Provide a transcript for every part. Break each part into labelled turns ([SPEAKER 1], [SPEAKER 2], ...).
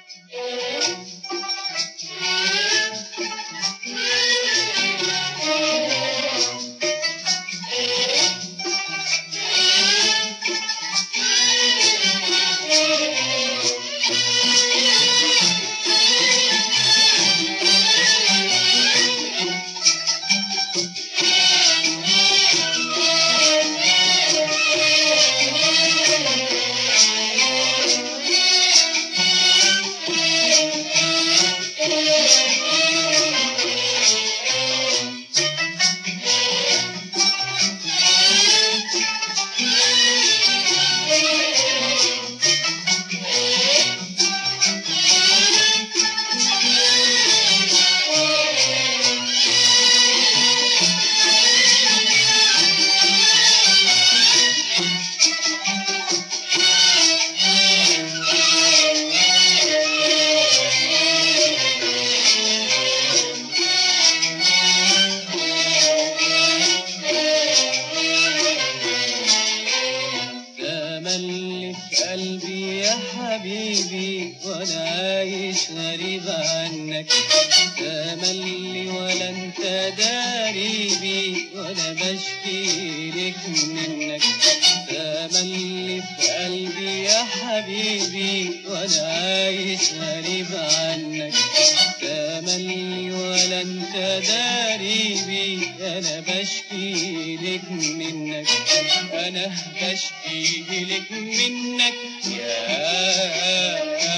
[SPEAKER 1] تملي في قلبي يا حبيبي وانا عايش غريب عنك تملي ولا انت داري بي وانا بشكي لك منك تملي في قلبي يا حبيبي وانا عايش غريب عنك تملي ولا انت داري بي انا بشكي لك منك انا بشكي لك منك يا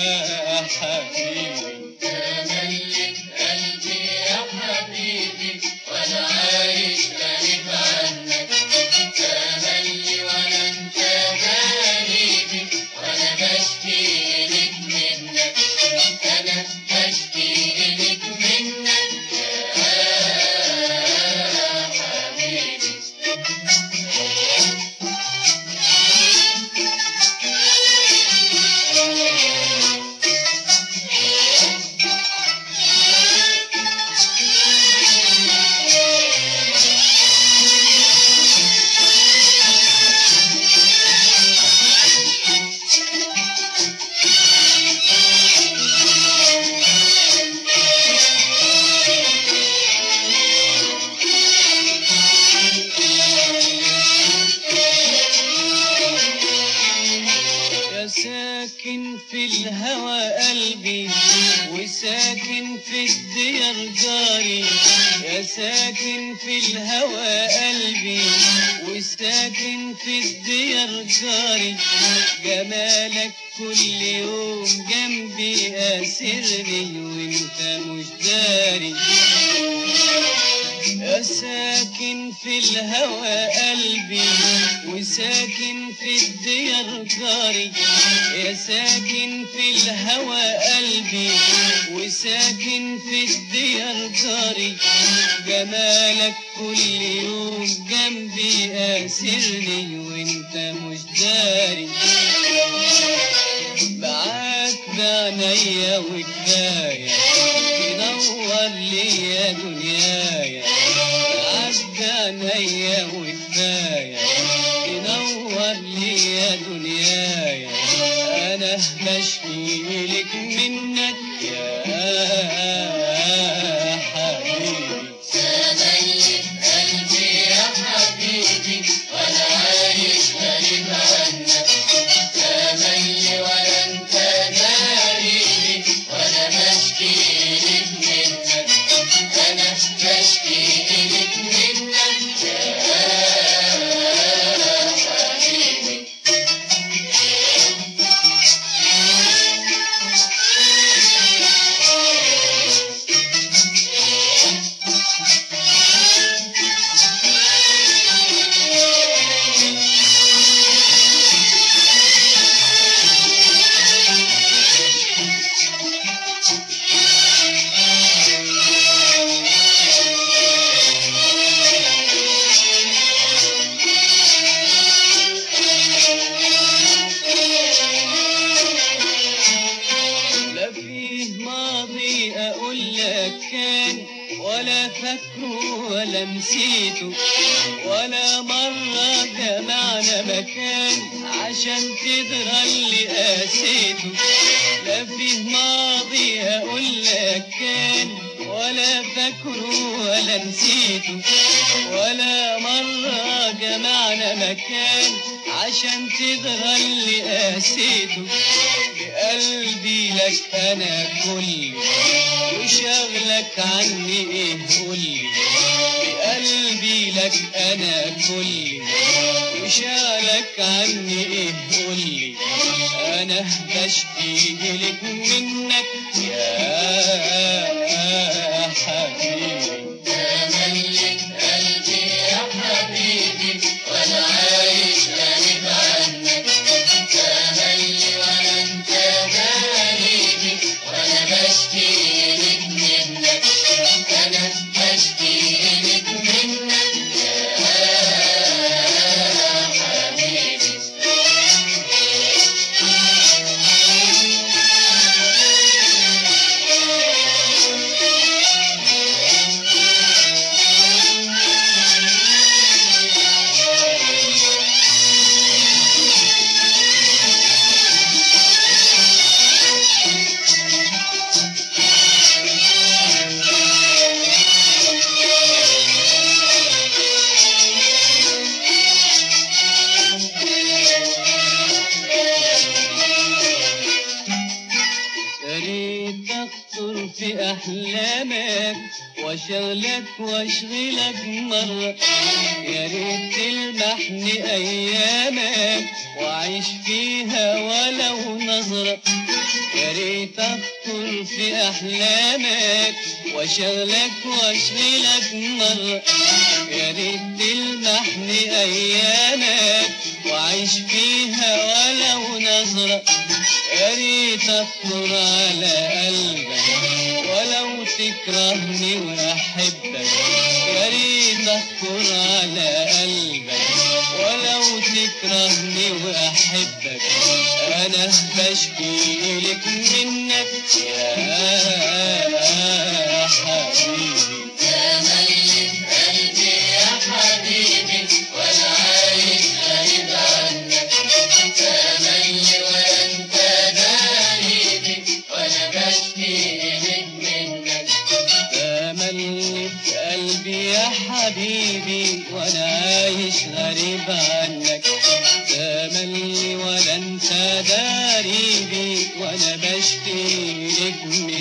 [SPEAKER 1] حبيبي
[SPEAKER 2] تملك قلبي يا حبيبي وانا عايش غريب عنك تملي ولا انت غريبي وانا بشكي لك منك انا بشكي لك منك يا حبيبي
[SPEAKER 1] يا ساكن في الهوى قلبي وساكن في الديار جاري يا ساكن في الهوى قلبي وساكن في الديار جاري جمالك كل يوم جنبي أسرني وانت مش داري يا ساكن في الهوى قلبي وساكن في الديار جاري يا ساكن في الهوى قلبي وساكن في الديار جاري جمالك كل يوم جنبي أسرني وانت مش داري معاك بعنايا وكفاية تنور لي يا دنيايا معاك بعنايا وكفاية تنور لي يا دنيايا أنا بشكي لك منك يا حبيبي
[SPEAKER 2] تملك قلبي يا حبيبي وانا عايش غريب عنك تملي ولا انت داري وانا بشكي لك منك انا بشكي لك منك يا حبيبي
[SPEAKER 1] لا فيه ماضي اقول لك كان ولا فاكره ولا نسيته ولا مرة جمعنا مكان عشان تدرى اللي قاسيته لا فيه ماضي ولا نسيته ولا مرة جمعنا مكان عشان تدرى اللي قاسيته بقلبي لك انا كلي وشغلك عني ايه قولي بقلبي لك انا كلي وشغلك عني ايه قولي انا بشكي لك منك يا حبيبي
[SPEAKER 2] تملك قلبي يا حبيبي وانا عايش غريب عنك تملي ولا انت غريبي وانا بشكي لك منك انا بشكي لك منك يا حبيبي
[SPEAKER 1] يا ريت اخطر في احلامك واشغلك واشغلك مرة يا ريت تلمحني ايامك واعيش فيها ولو نظرة يا ريت اخطر في احلامك واشغلك واشغلك مرة يا ريت تلمحني ايامك واعيش فيها ولو نظرة يا ريت اخطر على قلبك ولو تكرهني واحبك يا ريت اخطر على قلبك ولو تكرهني واحبك انا بشكي لك منك يا حبيبي
[SPEAKER 2] تملك قلبي يا حبيبي وانا عايش غريب عنك تملي وانت غريبي وانا بشكي لك منك
[SPEAKER 1] تملي في قلبي يا حبيبي وانا عايش غريب عنك تملي ولا انت داريبي وانا بشكي لك